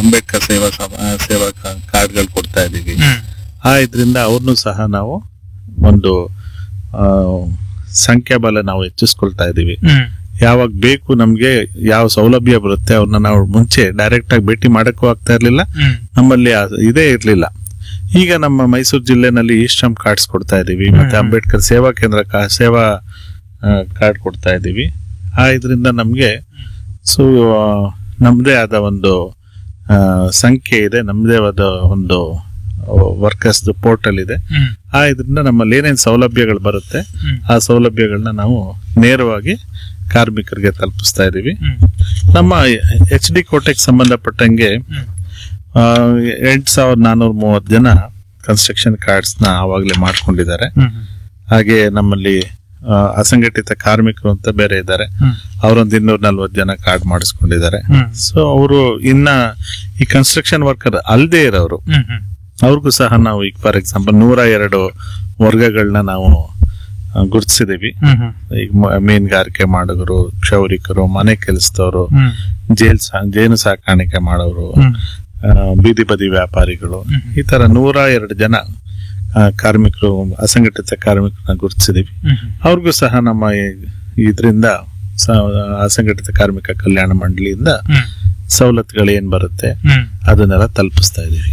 ಅಂಬೇಡ್ಕರ್ ಸೇವಾ ಸಮ- ಆ, ಸೇವಾ ಕಾರ್ಡ್ಗಳು ಕೊಡ್ತಾ ಇದೀವಿ ಹ್ಮ್ ಆ ಇದರಿಂದ ಅವ್ರನ್ನೂ ಸಹ ನಾವು ಒಂದು ಆ, ಸಂಖ್ಯಾಬಲ ನಾವು ಹೆಚ್ಚಿಸ್ಕೊಳ್ತಾ ಇದೀವಿ ಹ್ಮ್ ಯಾವಾಗ ಬೇಕು ನಮ್ಗೆ ಯಾವ ಸೌಲಭ್ಯ ಬರುತ್ತೆ ಅವ್ರನ್ನ ನಾವು ಮುಂಚೆ ಡೈರೆಕ್ಟ್ ಆಗಿ ಭೇಟಿ ಮಾಡಕ್ಕೂ ಆಗ್ತಾ ಇರ್ಲಿಲ್ಲ ಹ್ಮ್ ನಮ್ಮಲ್ಲಿ ಆ- ಇದೇ ಇರ್ಲಿಲ್ಲ ಈಗ ನಮ್ಮ ಮೈಸೂರು ಜಿಲ್ಲೆನಲ್ಲಿ ಈ ಶ್ರಮ್ ಕಾರ್ಡ್ಸ್ ಕೊಡ್ತಾ ಇದೀವಿ ಮತ್ತೆ ಹ್ಮ್. ಅಂಬೇಡ್ಕರ್ ಸೇವಾ ಕೇಂದ್ರ ಕಾ- ಸೇವಾ ಕಾರ್ಡ್ ಕೊಡ್ತಾ ಇದೀವಿ ಆ ಇದರಿಂದ ನಮ್ಗೆ ಸೊ ನಮ್ದೇ ಆದ ಒಂದು ಆ, ಸಂಖ್ಯೆ ಇದೆ ನಮ್ದೇ ಆದ ಒಂದು ವರ್ಕರ್ಸ್ ಪೋರ್ಟಲ್ ಇದೆ ಹ್ಮ್ ಆ ಇದರಿಂದ ನಮ್ಮಲ್ಲಿ ಏನೇನು ಸೌಲಭ್ಯಗಳು ಬರುತ್ತೆ ಹ್ಮ್ ಆ ಸೌಲಭ್ಯಗಳನ್ನ ನಾವು ನೇರವಾಗಿ ಕಾರ್ಮಿಕರಿಗೆ ತಲುಪಿಸ್ತಾ ಇದೀವಿ ಹ್ಮ್ ನಮ್ಮ ಎಚ್ ಡಿ ಕೋಟೆಗೆ ಸಂಬಂಧಪಟ್ಟಂಗೆ ಹ್ಮ್ ಎಂಟು ಸಾವಿರದ ನಾನೂರ ಮೂವತ್ತು ಜನ ಕನ್ಸ್ಟ್ರಕ್ಷನ್ ಕಾರ್ಡ್ಸ್ ನ ಆವಾಗಲೇ ಮಾಡ್ಕೊಂಡಿದ್ದಾರೆ ಹ್ಮ್ ಹಾಗೆ ನಮ್ಮಲ್ಲಿ ಆ, ಅಸಂಘಟಿತ ಕಾರ್ಮಿಕರು ಅಂತ ಬೇರೆ ಇದ್ದಾರೆ ಹ್ಮ್ ಅವರೊಂದು ಇನ್ನೂರ ನಲ್ವತ್ತು ಜನ ಕಾರ್ಡ್ ಮಾಡಿಸ್ಕೊಂಡಿದ್ದಾರೆ ಹ್ಮ್ ಸೊ ಅವರು ಇನ್ನ ಈ ಕನ್ಸ್ಟ್ರಕ್ಷನ್ ವರ್ಕರ್ ಅಲ್ಲದೆ ಇರೋರು ಹ್ಮ್ ಹ್ಮ್ ಅವ್ರಿಗೂ ಸಹ ನಾವು ಈಗ ಫಾರ್ ಎಕ್ಸಾಂಪಲ್ ನೂರ ಎರಡು ವರ್ಗಗಳನ್ನ ನಾವು ಗುರುತಿಸಿದೀವಿ ಹ್ಮ್ ಹ್ಮ್ ಈಗ ಮ- ಮೀನುಗಾರಿಕೆ ಮಾಡೋರು ಕ್ಷೌರಿಕರು ಮನೆ ಕೆಲಸದವರು ಹ್ಮ್ ಜೇಲ್ ಸಾ- ಜೇನು ಸಾಕಾಣಿಕೆ ಮಾಡೋರು ಹ್ಮ್ ಆ, ಬೀದಿ ಬದಿ ವ್ಯಾಪಾರಿಗಳು ಹ್ಮ್. ಈ ತರ ನೂರ ಎರಡು ಜನ ಆ, ಕಾರ್ಮಿಕರು ಅಸಂಘಟಿತ ಕಾರ್ಮಿಕರನ್ನ ಗುರುತಿಸಿದೀವಿ ಹ್ಮ್ ಅವ್ರಿಗೂ ಸಹ ನಮ್ಮ ಇದರಿಂದ ಅಸಂಘಟಿತ ಕಾರ್ಮಿಕ ಕಲ್ಯಾಣ ಮಂಡಳಿಯಿಂದ ಹ್ಮ್ ಸವಲತ್ತುಗಳು ಏನ್ ಬರುತ್ತೆ ಹ್ಮ್ ಅದನ್ನೆಲ್ಲ ತಲುಪಿಸ್ತಾ ಇದೀವಿ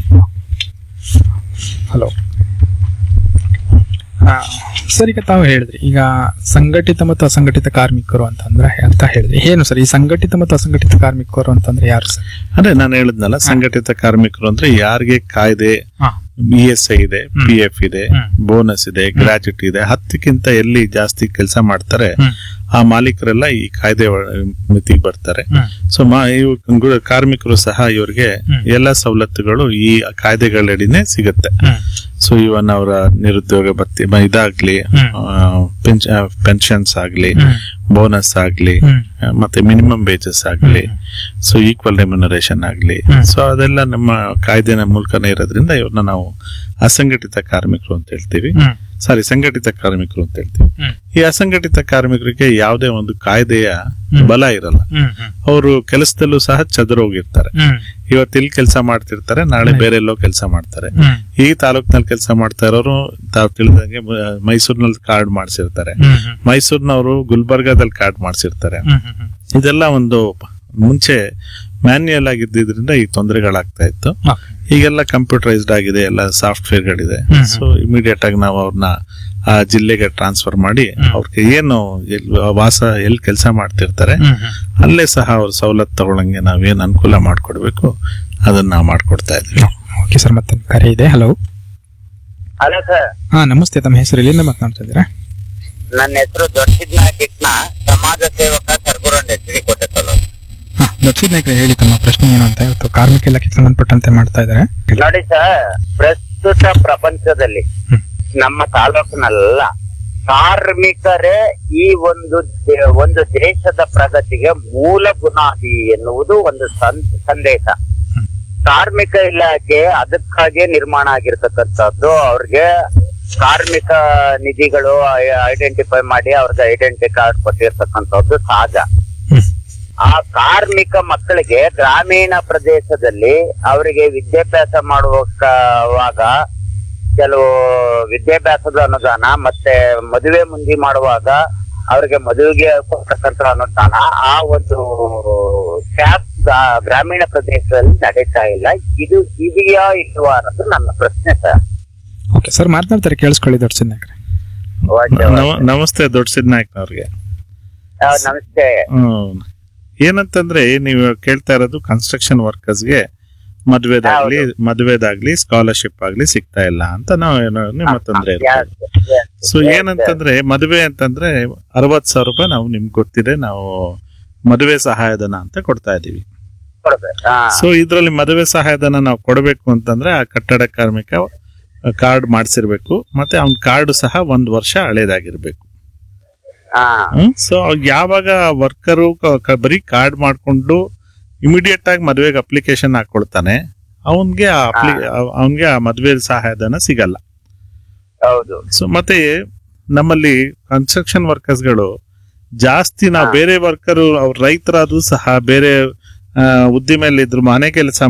ಹಲೋ ಸರ್ ಈಗ ತಾವು ಹೇಳಿದ್ರಿ ಈಗ ಸಂಘಟಿತ ಮತ್ತು ಅಸಂಘಟಿತ ಕಾರ್ಮಿಕರು ಅಂತಂದ್ರೆ ಅಂತ ಹೇಳಿದ್ರಿ ಏನು ಸರ್ ಈ ಸಂಘಟಿತ ಮತ್ತು ಅಸಂಘಟಿತ ಕಾರ್ಮಿಕರು ಅಂತಂದ್ರೆ ಯಾರು ಸರ್ ಅಂದ್ರೆ ನಾನು ಹೇಳಿದ್ನಲ್ಲ ಸಂಘಟಿತ ಕಾರ್ಮಿಕರು ಅಂದ್ರೆ ಯಾರಿಗೆ ಕಾಯ್ದೆ ಹಾ ಇ ಎಸ್ ಐ ಇದೆ ಪಿ ಎಫ್ ಇದೆ ಹ್ಮ್. ಬೋನಸ್ ಇದೆ ಗ್ರಾಚ್ಯುಟಿ ಇದೆ ಹತ್ತಕ್ಕಿಂತ ಎಲ್ಲಿ ಜಾಸ್ತಿ ಕೆಲಸ ಮಾಡ್ತಾರೆ ಹ್ಮ್ ಆ ಮಾಲೀಕರೆಲ್ಲ ಈ ಕಾಯ್ದೆ ಒಳ- ಮಿತಿಗೆ ಬರ್ತಾರೆ ಹ್ಮ್ ಸೊ ಮಾ ಇವು ಗು- ಕಾರ್ಮಿಕರು ಸಹ ಇವ್ರಿಗೆ ಹ್ಮ್. ಎಲ್ಲ ಸವಲತ್ತುಗಳು ಈ ಕಾಯ್ದೆಗಳಡಿನೇ ಸಿಗುತ್ತೆ ಹ್ಮ್ ಸೊ ಇವನ್ ಅವರ ನಿರುದ್ಯೋಗ ಭತ್ಯೆ ಮ- ಇದಾಗ್ಲಿ ಹ್ಮ್. ಪೆನ್ಷನ್ಸ್ ಆಗ್ಲಿ ಹ್ಮ್ ಬೋನಸ್ ಆಗ್ಲಿ ಹ್ಮ್ ಆ, ಮತ್ತೆ ಮಿನಿಮಮ್ ವೇಜಸ್ ಆಗ್ಲಿ ಸೊ ಈಕ್ವಲ್ ರೆಮ್ಯುನರೇಷನ್ ಆಗ್ಲಿ ಹ್ಮ್. ಸೊ ಅದೆಲ್ಲ ನಮ್ಮ ಕಾಯ್ದೆನ ಮೂಲಕನೇ ಇರೋದ್ರಿಂದ ಇವ್ರನ್ನ ನಾವು ಅಸಂಘಟಿತ ಕಾರ್ಮಿಕರು ಅಂತ ಹೇಳ್ತೀವಿ ಹ್ಮ್ ಸಾರಿ ಸಂಘಟಿತ ಕಾರ್ಮಿಕರು ಅಂತ ಹೇಳ್ತೀವಿ ಹ್ಮ್ ಈ ಅಸಂಘಟಿತ ಕಾರ್ಮಿಕರಿಗೆ ಯಾವುದೇ ಒಂದು ಕಾಯ್ದೆಯ ಹ್ಮ್. ಬಲ ಇರಲ್ಲ ಹ್ಮ್ ಹ್ಮ್ ಅವರು ಕೆಲಸದಲ್ಲೂ ಸಹ ಚದುರೋಗಿರ್ತಾರೆ ಹ್ಮ್ ಇವತ್ತು ಇಲ್ಲಿ ಕೆಲಸ ಮಾಡ್ತಿರ್ತಾರೆ ನಾಳೆ ಬೇರೆ ಎಲ್ಲೋ ಕೆಲಸ ಮಾಡ್ತಾರೆ ಹ್ಮ್ ಈ ತಾಲೂಕ್ನಲ್ಲಿ ಕೆಲಸ ಮಾಡ್ತಾ ಇರೋರು ತಾವು ತಿಳಿದಂಗೆ ಮ- ಮೈಸೂರಿನಲ್ಲಿ ಕಾರ್ಡ್ ಮಾಡಿಸಿರ್ತಾರೆ ಹ್ಮ್ ಹ್ಮ್ ಮೈಸೂರಿನವರು ಗುಲ್ಬರ್ಗಾದಲ್ಲಿ ಕಾರ್ಡ್ ಮಾಡಿಸಿರ್ತಾರೆ ಹ್ಮ್ ಹ್ಮ್ ಹ್ಮ್ ಇದೆಲ್ಲ ಒಂದು ಮುಂಚೆ ಮ್ಯಾನ್ಯಲ್ ಆಗಿದ್ದರಿಂದ ಈ ತೊಂದರೆಗಳಾಗ್ತಾ ಇತ್ತು ಓಕೆ ಈಗೆಲ್ಲ ಕಂಪ್ಯೂಟರೈಸ್ಡ್ ಆಗಿದೆ ಎಲ್ಲ ಸಾಫ್ಟ್ವೇರ್ಗಳಿದೆ ಹ್ಮ್. ಸೊ ಇಮಿಡಿಯೇಟ್ ಆಗಿ ನಾವು ಅವ್ರನ್ನ ಆ ಜಿಲ್ಲೆಗೆ ಟ್ರಾನ್ಸ್ಫರ್ ಮಾಡಿ ಹ್ಮ್. ಅವ್ರಿಗೆ ಏನು ಎಲ್- ವಾಸ ಎಲ್ಲಿ ಕೆಲಸ ಮಾಡ್ತಿರ್ತಾರೆ ಹ್ಮ್ ಹ್ಮ್ ಅಲ್ಲೇ ಸಹ ಅವ್ರ ಸವಲತ್ತು ತಗೊಳಂಗೆ ನಾವೇನ್ ಅನುಕೂಲ ಮಾಡ್ಕೊಡ್ಬೇಕು ಅದನ್ನ ನಾವು ಮಾಡ್ಕೊಡ್ತಾ ಇದ್ವಿ ಓಕೆ ಸರ್ ಮತ್ತೆ ಕರೆ ಇದೆ ಹಲೋ ಹಲೋ ಸರ್ ಹಾ ನಮಸ್ತೆ ತಮ್ಮ ಹೆಸರು ಎಲ್ಲಿಂದ ಮಾತನಾಡ್ತಾ ಇದ್ದೀರಾ ನನ್ನ ಹೆಸರು ದೊಡ್ಡಸಿದ್ನ ಕಿಟ್ನ ಸಮಾಜ ಸೇವಕ ಸರ್ಗುರಂಡ್ ಎಚ್ ಡಿ ಕೋಟೆ ತಾಲೂಕು ಹಾ ದಕ್ಷಿಣ ನಾಯಕರೇ ಹೇಳಿ ತಮ್ಮ ಪ್ರಶ್ನೆ ಏನು ಅಂತ ಇವತ್ತು ಕಾರ್ಮಿಕ ಇಲಾಖೆಗೆ ಸಂಬಂಧಪಟ್ಟಂತೆ ಮಾಡ್ತಾ ಇದ್ದಾರೆ ನೋಡಿ ಸರ್ ಪ್ರಸ್ತುತ ಪ್ರಪಂಚದಲ್ಲಿ ಹ್ಮ್. ನಮ್ಮ ತಾಲೂಕಿನಲ್ಲ ಕಾರ್ಮಿಕರೇ ಈ ಒಂದು ದೇ- ಒಂದು ದೇಶದ ಪ್ರಗತಿಗೆ ಮೂಲ ಬುನಾದಿ ಎನ್ನುವುದು ಒಂದು ಸಂ- ಸಂದೇಶ ಹ್ಮ್. ಕಾರ್ಮಿಕ ಇಲಾಖೆ ಅದಕ್ಕಾಗಿ ನಿರ್ಮಾಣ ಆಗಿರ್ತಕ್ಕಂಥದ್ದು ಅವ್ರಿಗೆ ಕಾರ್ಮಿಕ ನಿಧಿಗಳು ಐಡೆಂಟಿಫೈ ಮಾಡಿ ಅವ್ರಿಗೆ ಐಡೆಂಟಿ ಕಾರ್ಡ್ ಕೊಟ್ಟಿರ್ತಕ್ಕಂಥದ್ದು ಸಹಜ ಹ್ಮ್ ಆ ಕಾರ್ಮಿಕ ಮಕ್ಕಳಿಗೆ ಗ್ರಾಮೀಣ ಪ್ರದೇಶದಲ್ಲಿ ಅವರಿಗೆ ವಿದ್ಯಾಭ್ಯಾಸ ಮಾಡುವಾಗ ಕೆಲವು ವಿದ್ಯಾಭ್ಯಾಸದ ಅನುದಾನ ಮತ್ತೆ ಮದುವೆ ಮುಂದಿ ಮಾಡುವಾಗ ಅವರಿಗೆ ಮದುವೆಗೆ ಕೊಡ್ತಕ್ಕಂಥ ಅನುದಾನ ಆ ಒಂದು ಟ್ಯಾಕ್ಸ್ ಗ್ರಾಮೀಣ ಪ್ರದೇಶದಲ್ಲಿ ನಡೀತಾ ಇಲ್ಲ ಇದು ಇದೆಯಾ ಇಲ್ವಾ ಅನ್ನೋದು ನನ್ನ ಪ್ರಶ್ನೆ ಸರ್ ಓಕೆ ಸರ್ ಮಾತನಾಡ್ತಾರೆ ಕೇಳಿಸ್ಕೊಳ್ಳಿ ದಕ್ಷಿಣ ನಾಯಕರೇ ನವ- ನಮಸ್ತೆ ದೊಡ್ಡ ಸಿದ್ನಾಯ್ಕನವ್ರಿಗೆ ಆ, ನಮಸ್ತೆ ಹ್ಮ್. ಏನಂತಂದ್ರೆ ನೀವು ಕೇಳ್ತಾ ಇರೋದು ಕನ್ಸ್ಟ್ರಕ್ಷನ್ ವರ್ಕರ್ಸ್ಗೆ ಮದ್ವೆದಾಗ್ಲಿ ಮದ್ವೆದಾಗ್ಲಿ ಸ್ಕಾಲರ್ಶಿಪ್ ಆಗ್ಲಿ ಸಿಗ್ತಾ ಇಲ್ಲ ಅಂತ ನಾವು ಏನೋ ನಿಮ್ಮ ತೊಂದ್ರೆ ಇರ್ತದೆ Yes, yes, ಸೊ yes, ಏನಂತಂದ್ರೆ ಮದುವೆ ಅಂತಂದ್ರೆ ಅರವತ್ ಸಾವಿರ ರೂಪಾಯಿ ನಾವು ನಿಮ್ಗೆ ಗೊತ್ತಿದೆ ನಾವು ಮದುವೆ ಸಹಾಯಧನ ಅಂತ ಕೊಡ್ತಾ ಇದೀವಿ ಕೊಡ್ಬೇಕು. ಹಾ, ಸೊ ಇದ್ರಲ್ಲಿ ಮದುವೆ ಸಹಾಯಧನ ನಾವು ಕೊಡಬೇಕು ಅಂತಂದ್ರೆ ಆ ಕಟ್ಟಡ ಕಾರ್ಮಿಕ ಕಾರ್ಡ್ ಮಾಡಿಸಿರ್ಬೇಕು ಮತ್ತೆ ಅವ್ನ ಕಾರ್ಡ್ ಸಹ ಒಂದ್ ವರ್ಷ ಹಳೇದಾಗಿರ್ಬೇಕು ಹಾ, ಸೊ ಯಾವಾಗ ವರ್ಕರು ಬರೀ ಕಾರ್ಡ್ ಮಾಡ್ಕೊಂಡು ಇಮಿಡಿಯೇಟ್ ಆಗಿ ಮದುವೆಗೆ ಅಪ್ಲಿಕೇಶನ್ ಹಾಕೊಳ್ತಾನೆ ಅವನ್ಗೆ ಅವನ್ಗೆ ಆ ಮದುವೆ ಸಹಾಯಧನ ಸಿಗಲ್ಲ ಹೌದು ಸೊ ಮತ್ತೆ ನಮ್ಮಲ್ಲಿ ಕನ್ಸ್ಟ್ರಕ್ಷನ್ ವರ್ಕರ್ಸ್ಗಳು ಜಾಸ್ತಿ ನಾವು ಹಾ. ಬೇರೆ ವರ್ಕರು ಅವ್ರ ರೈತರಾದ್ರೂ ಸಹ ಬೇರೆ ಆ, ಉದ್ದಿಮೆಯಲ್ಲಿ ಇದ್ರು ಮನೆ ಕೆಲಸ